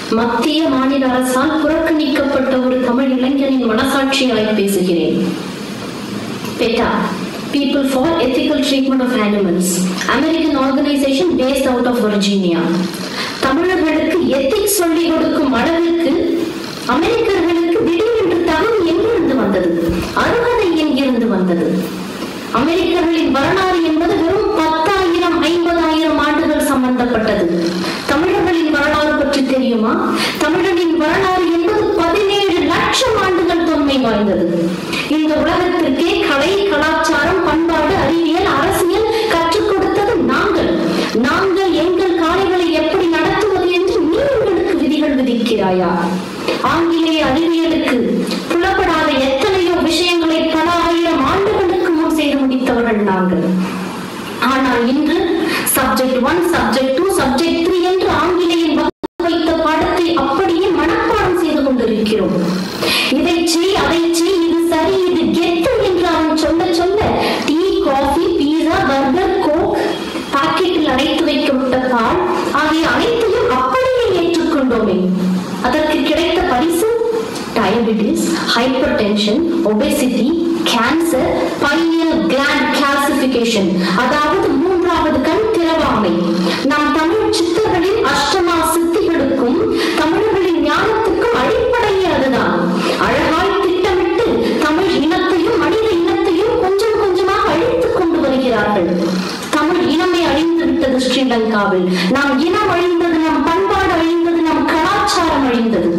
மத்திய மாநில அரசால் புறக்கணிக்கப்பட்ட ஒரு தமிழ் இளைஞனின் மனசாட்சியாய் பேசுகிறேன் PETA, People for Ethical Treatment of Animals, American organization based out of Virginia. தமிழர்களுக்கு எத்திக்ஸ் சொல்லிக் கொடுக்கும் அளவிற்கு அமெரிக்கர்களுக்கு திடீரென்று தகுதி எங்கிருந்து வந்தது அருகதை எங்கிருந்து வந்தது அமெரிக்கர்களின் வரலாறு என்பது வெறும் பத்தாயிரம் ஐம்பதாயிரம் ஆண்டுகள் சம்பந்தப்பட்டது தமிழர்களின் வரலாறு பற்றி தெரியுமா தமிழனின் வரலாறு என்பது பதினேழு லட்சம் ஆண்டுகள் தொன்மை வாய்ந்தது இந்த உலகத்திற்கே கலை கலாச்சாரம் பண்பாடு அறிவியல் அரசியல் கற்றுக் கொடுத்தது நாங்கள் நாங்கள் எங்கள் காலைகளை எப்படி நடத்துவது என்று நீ எங்களுக்கு விதிகள் விதிக்கிறாயா ஆங்கிலேய அறிவியலுக்கு புலப்படாத எத்தனையோ விஷயங்களை பல ஆயிரம் ஆண்டுகளுக்கு முன் செய்து முடித்தவர்கள் நாங்கள் ஆனால் இன்று subject one subject two subject three என்று ஆங்கிலேயன் வகுத்து வைத்த பாடத்தை அப்படியே மனப்பாடம் செய்து கொண்டிருக்கிறோம் இதை செய் அதை செய் இது சரி இது கெத்து என்று அவன் சொல்ல சொல்ல tea coffee pizza burger coke பாக்கெட்டில் அடைத்து வைக்கப்பட்ட பால் ஆகிய அனைத்தையும் அப்படியே ஏற்றுக்கொண்டோமே அதற்கு கிடைத்த பரிசு diabetes hypertension obesity cancer pineal gland calcification அதாவது மூன்றாவது கண் திறவாமை நம் தமிழ் சித்தர்களின் அஷ்டமா சித்திகளுக்கும் தமிழர்களின் ஞானத்துக்கும் அடிப்படையே அதுதான் அழகாய் திட்டமிட்டு தமிழ் இனத்தையும் மனித இனத்தையும் கொஞ்சம் கொஞ்சமாக அழித்துக் கொண்டு வருகிறார்கள் தமிழ் இனமே அழிந்து விட்டது ஸ்ரீலங்காவில் நம் இனம் அழிந்தது நம் பண்பாடு அழிந்தது நம் கலாச்சாரம் அழிந்தது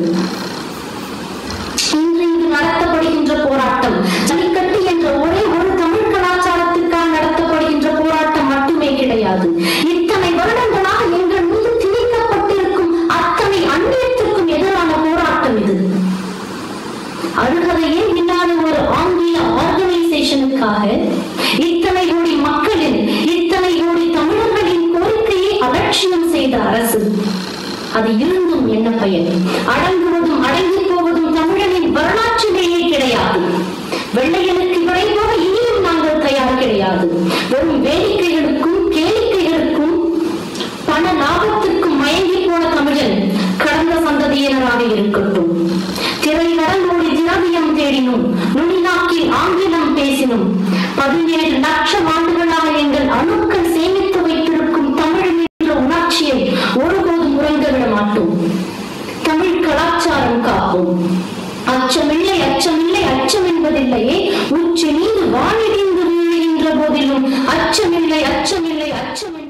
இன்று இங்கு நடத்தப்படுகின்ற போராட்டம் ஜல்லிக்கட்டு என்ற ஒரே ஒரு தமிழ் கலாச்சாரத்திற்காக நடத்தப்படுகின்ற போராட்டம் மட்டுமே கிடையாது இத்தனை வருடங்களாக எங்கள் மீது திணிக்கப்பட்டிருக்கும் அத்தனை அந்நியத்திற்கும் எதிரான போராட்டம் இது அருகதையே இல்லாத ஒரு ஆங்கில ஆர்கனைசேஷனுக்காக இத்தனை கோடி மக்களின் இத்தனை கோடி தமிழர்களின் கோரிக்கையை அலட்சியம் செய்த அரசு அது இருந்தும் என்ன பயன் அடங்குவதும் அடங்கி போவதும் தமிழனின் வரலாற்றிலேயே கிடையாது வெள்ளையனுக்கு விரைவாக இனியும் நாங்கள் தயார் கிடையாது வெறும் வேடிக்கைகளுக்கும் கேளிக்கைகளுக்கும் பண லாபத்திற்கும் மயங்கி போன தமிழன் கடந்த சந்ததியினராக இருக்கட்டும் திரை கடலோடி திரவியம் தேடினும் நுனிநாக்கில் ஆங்கிலம் பேசினும் பதினேழு லட்சம் ஆண்டுகளாக எங்கள் அணுக்கள் சேமித்து வைத்திருக்கும் தமிழ் என்ற உணர்ச்சியை ஒருபோதும் உறைந்துவிட மாட்டோம் தமிழ் கலாச்சாரம் காப்போம் அச்சமில்லை அச்சமில்லை அச்சம் என்பதில்லையே உச்சி மீது வானிடிந்து வீழுகின்ற போதிலும் அச்சமில்லை அச்சமில்லை அச்சமில்லை